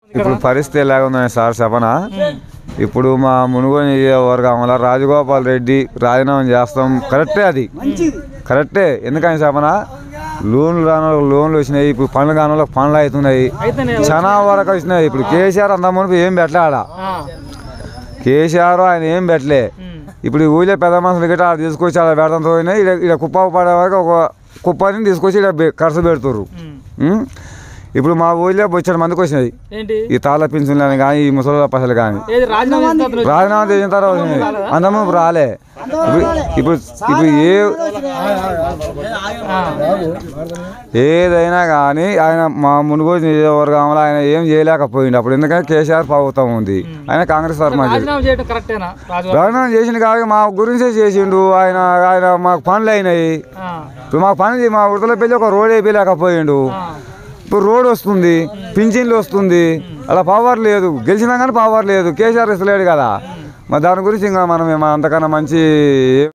ఇప్పుడు పరిస్థితి ఎలాగ ఉందని సార్ చెప్పనా ఇప్పుడు మా మునుగోని నియోజకవర్గంలో రాజగోపాల్ రెడ్డి రాజీనామా చేస్తాం కరెక్టే అది కరెక్టే ఎందుకని చెప్పనా లోన్లు రాని వాళ్ళకి లోన్లు వచ్చినాయి ఇప్పుడు పనులు కాని వాళ్ళకి పనులు అవుతున్నాయి అయితేనే చాలా వరకు వచ్చినాయి ఇప్పుడు కేసీఆర్ అంత మునుపు ఏం పెట్టలే ఆడ ఆ, కేసీఆర్ ఆయన ఏం పెట్టలే ఉమ్, ఇప్పుడు ఈ ఊళ్ళో పెద్ద మనుషులు గిట్ట ఆడ తీసుకొచ్చి అలా పెడతాం పోయినాయి ఇక్కడ ఇక్కడ కుప్ప పడే వరకు ఒక కుప్పని తీసుకొచ్చి ఇక్కడ బె- ఖర్చు పెడుతుర్రు ఉమ్. ఉం? ఇప్పుడు మా ఊళ్ళో బొచ్చడి మందికి వచ్చినాయి ఏంటి ఈ తాళ పింఛన్లని కానీ ఈ ముసలి పసలు కానీ ఏది రాజీనామా చేసిన అతను వచ్చి- రాజీనామా చేసిన తర్వాత వచ్చినాయి అందము ఇప్పుడు రాలే ఇప్పుడు ఇప్పుడు ఇప్పుడు ఏ ఆ, ఏదైనా కానీ ఆయన మా మునుగోడు నియోజకవర్గంలో ఆయన ఏం చేయలేకపోయింది అప్పుడు ఎందుకంటే కేసీఆర్ ప్రభుత్వం ఉంది ఆయన కాంగ్రెస్ తరఫున చేసిండు. రాజీనామా చేయడం కరెక్టేనా రాజు రాజీనామా చేసిండు కాబట్టి మా గురించే చేసిండు ఆయన ఆయన మాకు పనులు అయినాయి ఆ, ఇప్పుడు మాకు పని చే- మా వృద్ధుల పెళ్ళి ఒక రోడ్ వేయలేకపోయిండు ఆ, ఇప్పుడు రోడ్ వస్తుంది పింఛన్లు వస్తుంది అలా పవర్ లేదు గెలిచినా కానీ పవర్ లేదు కేసీఆర్ ఇస్తలేడు కదా మరి దాని గురించి ఇంకా మనం ఏమో అంతకన్నా మంచి